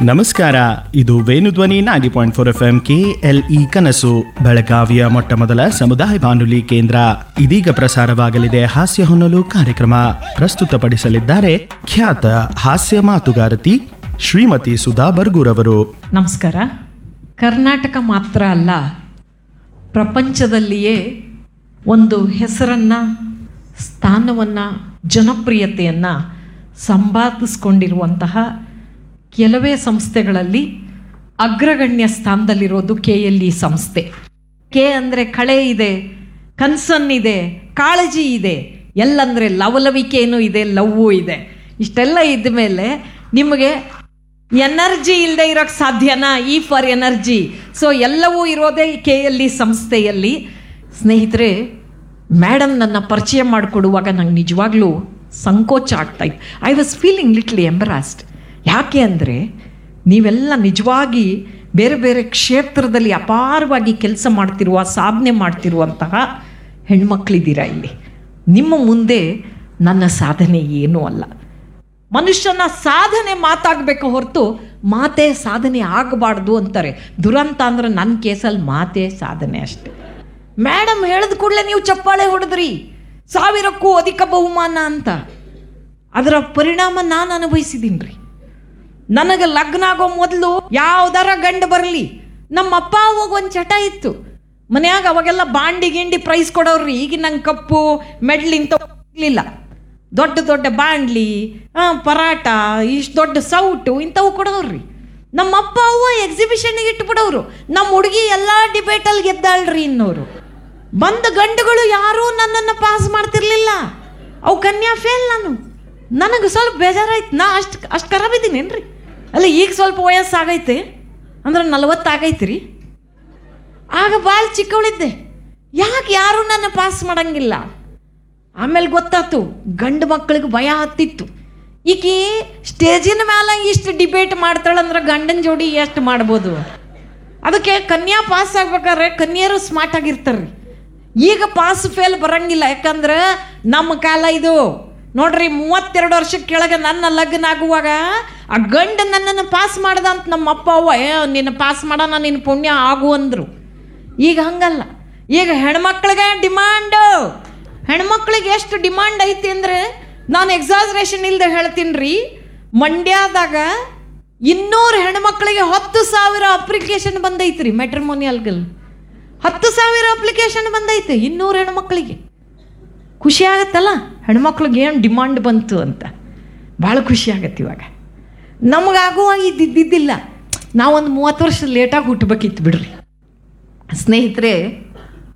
ನಮಸ್ಕಾರ ಇದು Venudhwani ninety point four F M K L E ಕನಸು ಬೆಳಗಾವಿಯ ಮೊಟ್ಟ ಮೊದಲ ಸಮುದಾಯ ಬಾನುಲಿ ಕೇಂದ್ರ ಇದೀಗ ಪ್ರಸಾರವಾಗಲಿದೆ ಹಾಸ್ಯ ಹೊನ್ನಲು ಕಾರ್ಯಕ್ರಮ ಪ್ರಸ್ತುತಪಡಿಸಲಿದ್ದಾರೆ ಖ್ಯಾತ ಹಾಸ್ಯ ಮಾತುಗಾರತಿ ಶ್ರೀಮತಿ ಸುಧಾ ಬರ್ಗೂರವರು ನಮಸ್ಕಾರ ಕರ್ನಾಟಕ ಮಾತ್ರ ಅಲ್ಲ ಪ್ರಪಂಚದಲ್ಲಿಯೇ ಒಂದು ಹೆಸರನ್ನು ಸ್ಥಾನವನ್ನು ಜನಪ್ರಿಯತೆಯನ್ನು ಸಂಪಾದಿಸ್ಕೊಂಡಿರುವಂತಹ ಕೆಲವೇ ಸಂಸ್ಥೆಗಳಲ್ಲಿ ಅಗ್ರಗಣ್ಯ ಸ್ಥಾನದಲ್ಲಿರೋದು ಕೆ ಎಲ್ ಇ ಸಂಸ್ಥೆ ಕೆ ಅಂದರೆ ಕಳೆ ಇದೆ ಕನ್ಸನ್ ಇದೆ ಕಾಳಜಿ ಇದೆ ಎಲ್ಲಂದರೆ ಲವಲವಿಕೆನೂ ಇದೆ ಲವ್ವು ಇದೆ ಇಷ್ಟೆಲ್ಲ ಇದ್ದ ಮೇಲೆ ನಿಮಗೆ ಎನರ್ಜಿ ಇಲ್ಲದೆ ಇರೋಕ್ಕೆ ಸಾಧ್ಯನಾ ಈ ಫಾರ್ ಎನರ್ಜಿ ಸೊ ಎಲ್ಲವೂ ಇರೋದೇ ಕೆ ಎಲ್ ಇ ಸಂಸ್ಥೆಯಲ್ಲಿ ಸ್ನೇಹಿತರೆ ಮೇಡಮ್ ನನ್ನ ಪರಿಚಯ ಮಾಡಿಕೊಡುವಾಗ ನಂಗೆ ನಿಜವಾಗ್ಲೂ ಸಂಕೋಚ ಆಗ್ತಾಯಿತ್ತು I was feeling little embarrassed ಯಾಕೆ ಅಂದರೆ ನೀವೆಲ್ಲ ನಿಜವಾಗಿ ಬೇರೆ ಬೇರೆ ಕ್ಷೇತ್ರದಲ್ಲಿ ಅಪಾರವಾಗಿ ಕೆಲಸ ಮಾಡ್ತಿರುವ ಸಾಧನೆ ಮಾಡ್ತಿರುವಂತಹ ಹೆಣ್ಮಕ್ಳಿದ್ದೀರಾ ಇಲ್ಲಿ ನಿಮ್ಮ ಮುಂದೆ ನನ್ನ ಸಾಧನೆ ಏನೂ ಅಲ್ಲ ಮನುಷ್ಯನ ಸಾಧನೆ ಮಾತಾಗಬೇಕು ಹೊರತು ಮಾತೇ ಸಾಧನೆ ಆಗಬಾರ್ದು ಅಂತಾರೆ ದುರಂತ ಅಂದ್ರೆ ನನ್ನ ಕೇಸಲ್ಲಿ ಮಾತೇ ಸಾಧನೆ ಅಷ್ಟೆ ಮೇಡಮ್ ಹೇಳಿದ ಕೂಡಲೇ ನೀವು ಚಪ್ಪಾಳೆ ಹೊಡೆದ್ರಿ ಸಾವಿರಕ್ಕೂ ಅಧಿಕ ಬಹುಮಾನ ಅಂತ ಅದರ ಪರಿಣಾಮ ನಾನು ಅನುಭವಿಸಿದ್ದೀನಿ ರೀ ನನಗೆ ಲಗ್ನ ಆಗೋ ಮೊದಲು ಯಾವ್ದಾರ ಗಂಡು ಬರಲಿ ನಮ್ಮ ಅಪ್ಪ ಅವಾಗ ಒಂದು ಚಟ ಇತ್ತು ಮನ್ಯಾಗ ಅವಾಗೆಲ್ಲ ಬಾಂಡಿ ಗಿಂಡಿ ಪ್ರೈಸ್ ಕೊಡೋರ್ರಿ ಈಗ ನಂಗೆ ಕಪ್ಪು ಮೆಡ್ಲ್ ಇಂಥ ಇರಲಿಲ್ಲ ದೊಡ್ಡ ದೊಡ್ಡ ಬಾಂಡ್ಲಿ ಆ, ಪರಾಟ ಇಷ್ಟು ದೊಡ್ಡ ಸೌಟು ಇಂಥವು ಕೊಡೋರ್ರಿ ನಮ್ಮ ಅಪ್ಪ ಅವ್ವ ಎಕ್ಸಿಬಿಷನ್ಗೆ ಇಟ್ಬಿಡೋರು ನಮ್ಮ ಹುಡುಗಿ ಎಲ್ಲ ಡಿಬೇಟಲ್ಲಿ ಗೆದ್ದಾಳ್ರಿ ಇನ್ನೋರು ಬಂದ ಗಂಡುಗಳು ಯಾರೂ ನನ್ನನ್ನು ಪಾಸ್ ಮಾಡ್ತಿರ್ಲಿಲ್ಲ ಅವು ಕನ್ಯಾ ಫೇಲ್ ನಾನು ನನಗೆ ಸ್ವಲ್ಪ ಬೇಜಾರಾಯ್ತು ನಾ ಅಷ್ಟು ಅಷ್ಟು ಖರಾಬಿದ್ದೀನೇನ್ರಿ ಅಲ್ಲ ಈಗ ಸ್ವಲ್ಪ ವಯಸ್ಸಾಗೈತೆ ಅಂದ್ರೆ ನಲವತ್ತಾಗೈತೆ ರೀ ಆಗ ಭಾಳ ಚಿಕ್ಕವಳಿದ್ದೆ ಯಾಕೆ ಯಾರೂ ನನ್ನ ಪಾಸ್ ಮಾಡಂಗಿಲ್ಲ ಆಮೇಲೆ ಗೊತ್ತಾತು ಗಂಡು ಮಕ್ಕಳಿಗೆ ಭಯ ಹತ್ತಿತ್ತು ಈಕಿ ಸ್ಟೇಜಿನ ಮೇಲೆ ಇಷ್ಟು ಡಿಬೇಟ್ ಮಾಡ್ತಾಳಂದ್ರೆ ಗಂಡನ ಜೋಡಿ ಎಷ್ಟು ಮಾಡ್ಬೋದು ಅದಕ್ಕೆ ಕನ್ಯಾ ಪಾಸ್ ಆಗ್ಬೇಕಾದ್ರೆ ಕನ್ಯರು ಸ್ಮಾರ್ಟ್ ಆಗಿರ್ತಾರ್ರಿ ಈಗ ಪಾಸ್ ಫೇಲ್ ಬರಂಗಿಲ್ಲ ಯಾಕಂದ್ರೆ ನಮ್ಮ ಕಾಲ ಇದು ನೋಡ್ರಿ ಮೂವತ್ತೆರಡು ವರ್ಷಕ್ಕೆ ಕೆಳಗೆ ನನ್ನ ಲಗ್ನ ಆಗುವಾಗ ಆ ಗಂಡ ನನ್ನನ್ನು ಪಾಸ್ ಮಾಡ್ದ ಅಂತ ನಮ್ಮ ಅಪ್ಪ ಅವ್ವ ಏ ನಿನ್ನ ಪಾಸ್ ಮಾಡೋಣ ನಿನ್ನ ಪುಣ್ಯ ಆಗು ಅಂದರು ಈಗ ಹಂಗಲ್ಲ ಈಗ ಹೆಣ್ಮಕ್ಳಿಗೆ ಡಿಮಾಂಡು ಹೆಣ್ಮಕ್ಳಿಗೆ ಎಷ್ಟು ಡಿಮಾಂಡ್ ಐತಿ ಅಂದರೆ ನಾನು ಎಕ್ಸಾಸ್ರೇಷನ್ ಇಲ್ಲದೆ ಹೇಳ್ತೀನಿ ರೀ ಮಂಡ್ಯದಾಗ ಇನ್ನೂರು ಹೆಣ್ಮಕ್ಳಿಗೆ ಹತ್ತು ಸಾವಿರ ಅಪ್ಲಿಕೇಶನ್ ಬಂದೈತ್ರಿ ಮೆಟ್ರಿಮೋನಿಯಲ್ಗಲ್ ಹತ್ತು ಸಾವಿರ ಅಪ್ಲಿಕೇಶನ್ ಬಂದೈತೆ ಇನ್ನೂರು ಹೆಣ್ಮಕ್ಳಿಗೆ ಖುಷಿ ಆಗತ್ತಲ್ಲ ಹೆಣ್ಮಕ್ಳಿಗೆ ಏನು ಡಿಮಾಂಡ್ ಬಂತು ಅಂತ ಭಾಳ ಖುಷಿ ಆಗತ್ತೆ ಇವಾಗ ನಮಗಾಗುವಾಗ ಇದ್ದಿದ್ದಿಲ್ಲ ನಾವೊಂದು ಮೂವತ್ತು ವರ್ಷ ಲೇಟಾಗಿ ಹುಟ್ಟಬೇಕಿತ್ತು ಬಿಡ್ರಿ ಸ್ನೇಹಿತರೆ